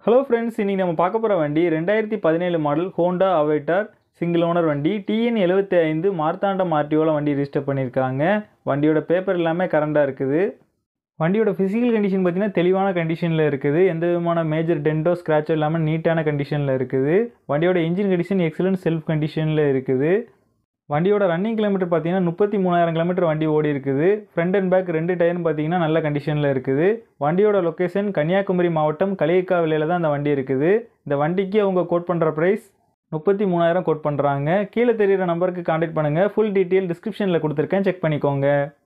hello friends இன்றைக்கி நம்ம பார்க்க போகிற வண்டி ரெண்டாயிரத்தி பதினேழு model Honda Aviator single owner வண்டி டிஎன் எழுபத்தி ஐந்து மார்த்தாண்டம் ஆர்டிஓவில் வண்டி ரிஜிஸ்டர் பண்ணியிருக்காங்க வண்டியோட பேப்பர் எல்லாமே கரண்டாக இருக்குது வண்டியோட ஃபிசிக்கல் கண்டிஷன் பார்த்தீங்கன்னா தெளிவான கண்டிஷனில் இருக்குது எந்த விதமான மேஜர் டென்டோ ஸ்க்ராச்சோ இல்லாமல் நீட்டான கண்டிஷனில் இருக்குது வண்டியோட இன்ஜின் கண்டிஷன் எக்ஸலன்ட் செல்ஃப் கண்டிஷனில் இருக்குது வண்டியோட ரன்னிங் கிலோமீட்டர் பார்த்தீங்கன்னா முப்பத்தி மூணாயிரம் கிலோமீட்டர் வண்டி ஓடி இருக்குது ஃப்ரண்ட் அண்ட் பேக் ரெண்டு டயரும் பார்த்தீங்கன்னா நல்ல கண்டிஷனில் இருக்குது வண்டியோட லொக்கேஷன் கன்னியாகுமரி மாவட்டம் களியக்காவிலையில் தான் அந்த வண்டி இருக்குது இந்த வண்டிக்கு அவங்க கோட் பண்ணுற ப்ரைஸ் முப்பத்தி மூணாயிரம் கோட் பண்ணுறாங்க கீழே தெரியிற நம்பருக்கு காண்டாக்ட் பண்ணுங்கள் ஃபுல் டீட்டெயில் டிஸ்கிரிப்ஷனில் கொடுத்துருக்கேன் செக் பண்ணிக்கோங்க